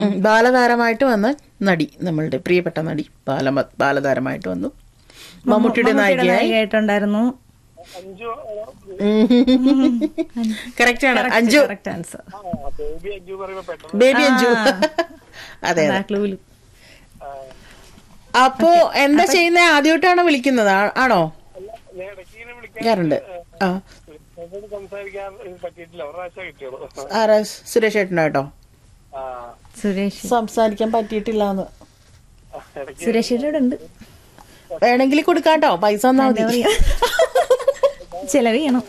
ഉം, ബാലതാരമായിട്ട് വന്ന നടി നമ്മളുടെ പ്രിയപ്പെട്ട നടി ബാല ബാലതാരമായിട്ട് വന്നു മമ്മൂട്ടിയുടെ നായികയായി നായികയായിട്ടുണ്ടായിരുന്നു അഞ്ചു കറക്റ്റ് ആണ് അഞ്ജു കറക്റ്റ് ആൻസർ ബേബി അഞ്ചു പറയുമ്പോ പെട്ടെന്ന് ബേബി അഞ്ജു അതെ അതെ ക്ലൂവിൽ അപ്പോ എന്താ ചെയ്യുന്നത് ആദ്യമായിട്ടാണോ വിളിക്കുന്നത് ആ- ആണോ ഞാൻ ഇടയ്ക്ക് ഇങ്ങനെ വിളിക്കാൻ ഞാറുണ്ട് ആ എന്നോട് സംസാരിക്കാൻ പറ്റിയിട്ടില്ല ഒരു പ്രാവശ്യം കിട്ടിയുള്ളൂ ആരാ സുരേഷ് ഏട്ടനായിട്ടോ ആ സുരേഷ് സംസാരിക്കാൻ പറ്റിയിട്ടില്ല എന്ന് ഇടയ്ക്ക് സുരേഷിന്റെ ഉണ്ട് വേണമെങ്കിൽ കൊടുക്കാട്ടോ പൈസ തന്നാ മതി ചെലവ് ചെയ്യണം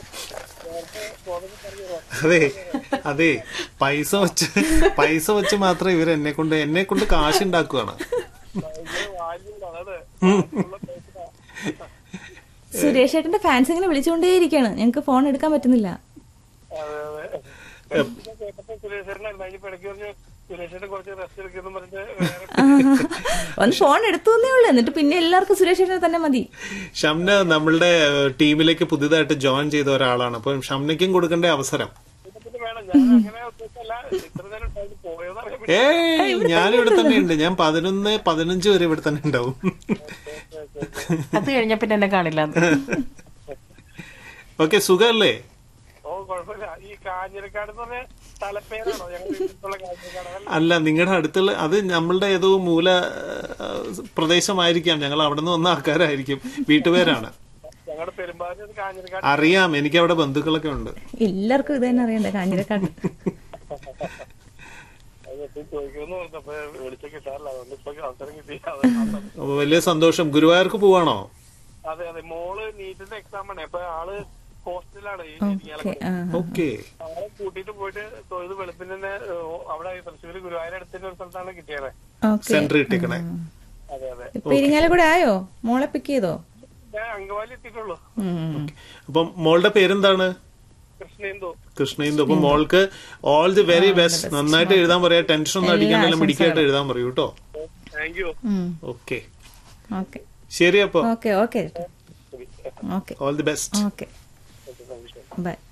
അതെ അതെ പൈസ വെച്ച് പൈസ വെച്ച് മാത്രം ഇവർ എന്നെ കൊണ്ട് എന്നെ കൊണ്ട് കാശ് ഉണ്ടാക്കുകയാണ് ഭയങ്കര വാല്യൂടാണ് അതെ ഉള്ള പൈസ സുരേഷ് ഏട്ടന്റെ ഫാൻസ് ഇങ്ങനെ വിളിച്ചുകൊണ്ടേയിരിക്കാണ് ഞങ്ങൾക്ക് ഫോൺ എടുക്കാൻ പറ്റുന്നില്ല അതെ അതെ ഇതൊക്കെ കേട്ടപ്പോ സുരേഷേട്ടനായിരുന്നു അതിനിപ്പോ ഇടയ്ക്ക് പറഞ്ഞ് സുരേഷേട്ടൻ കുറച്ച് റെസ്റ്റ് എടുക്കുന്നു പറഞ്ഞിട്ട് വേറെ ആ, ഒന്ന് ഫോൺ എടുത്തു എന്നേ ഉള്ളൂ എന്നിട്ട് പിന്നെ എല്ലാവർക്കും സുരേഷ് ഏട്ടനെ തന്നെ മതി ഷംന നമ്മളുടെ ഏഹ്, ടീമിലേക്ക് പുതിയതായിട്ട് ജോയിൻ ചെയ്ത ഒരാളാണ് അപ്പം ഷംനയ്ക്കും കൊടുക്കേണ്ട അവസരം പിന്നെ വേണം ഞാൻ അങ്ങനെ ഉദ്ദേശിച്ചല്ല ഇത്ര നേരം ഉണ്ടായിട്ട് പോയെന്ന് അറിയാൻ ഏയ് ഞാൻ ഇവിടെ തന്നെ ഉണ്ട് ഞാൻ പതിനൊന്ന് പതിനഞ്ച് വരെ ഇവിടെ തന്നെ ഉണ്ടാവും അത് കഴിഞ്ഞ പിന്നെ എന്നെ കാണില്ല ഓക്കെ സുഖല്ലേ ഓ കുഴപ്പമില്ല ഈ കാഞ്ഞിരക്കാട് എന്ന് പറഞ്ഞ സ്ഥലപ്പേരാണോ ഞങ്ങൾ വീട്ടിലുള്ള കാഞ്ഞിരക്കാട് അതല്ല അല്ല നിങ്ങളുടെ അടുത്തുള്ള അത് നമ്മളുടെ ഏതോ മൂല ഏഹ്, പ്രദേശമായിരിക്കാം ഞങ്ങൾ അവിടെ നിന്ന് വന്ന ആൾക്കാരായിരിക്കും വീട്ടുപേരാണ് ഞങ്ങളുടെ പെരുമ്പാവൂർ കാഞ്ഞിരക്കാട് അറിയാം എനിക്ക് അവിടെ ബന്ധുക്കളൊക്കെ ഉണ്ട് എല്ലാവർക്കും ഇത് തന്നെ അറിയണ്ടേ കാഞ്ഞിരക്കാട് അത് എപ്പോഴും ചോദിക്കുമെന്ന് പറഞ്ഞപ്പോ വിളിച്ച കിട്ടാറില്ല അതുകൊണ്ട് ഇപ്പൊ അവസരം കിട്ടി അത് അപ്പൊ വലിയ സന്തോഷം ഗുരുവായൂർക്ക് പോവാണോ അതെ അതെ മോള് നീറ്റിന്റെ എക്സാം ആണ് അപ്പൊ ആള് ഹോസ്റ്റലിലാണ് ഈ ഓക്കെ ഇരിങ്ങാലക്കുട. ആ ഓക്കെ ആളെ കൂട്ടിയിട്ട് പോയിട്ട് തൊഴുത് വെളുപ്പിന് തന്നെ ഏഹ്, അവിടെ തൃശ്ശൂര് ഗുരുവായൂർ അടുത്തിന്റെ ഒരു സ്ഥലത്താണ് കിട്ടിയത് ഓക്കെ സെന്റർ ഇട്ടിക്കണേ അതെ അതെ ഇപ്പൊ ഇരിങ്ങാലക്കൂടെ ആയോ മോളെ പിക്ക് ചെയ്തോ ഞാൻ അങ്കവാലി എത്തിയിട്ടുള്ളൂ ഉം. അപ്പം മോളുടെ പേരെന്താണ് കൃഷ്ണേന്ദു കൃഷ്ണേന്ദു അപ്പൊ മോൾക്ക് ഓൾ ദി വെരി ബെസ്റ്റ് നന്നായിട്ട് എഴുതാൻ പറയാ ടെൻഷൻ ഒന്നും അടിക്കാണ്ടല്ല മിടിക്കായിട്ട് എഴുതാൻ പറയൂ കേട്ടോ താങ്ക് യു ഉം. ഓക്കെ ഓക്കെ ശരി അപ്പൊ okay okay okay all the best okay by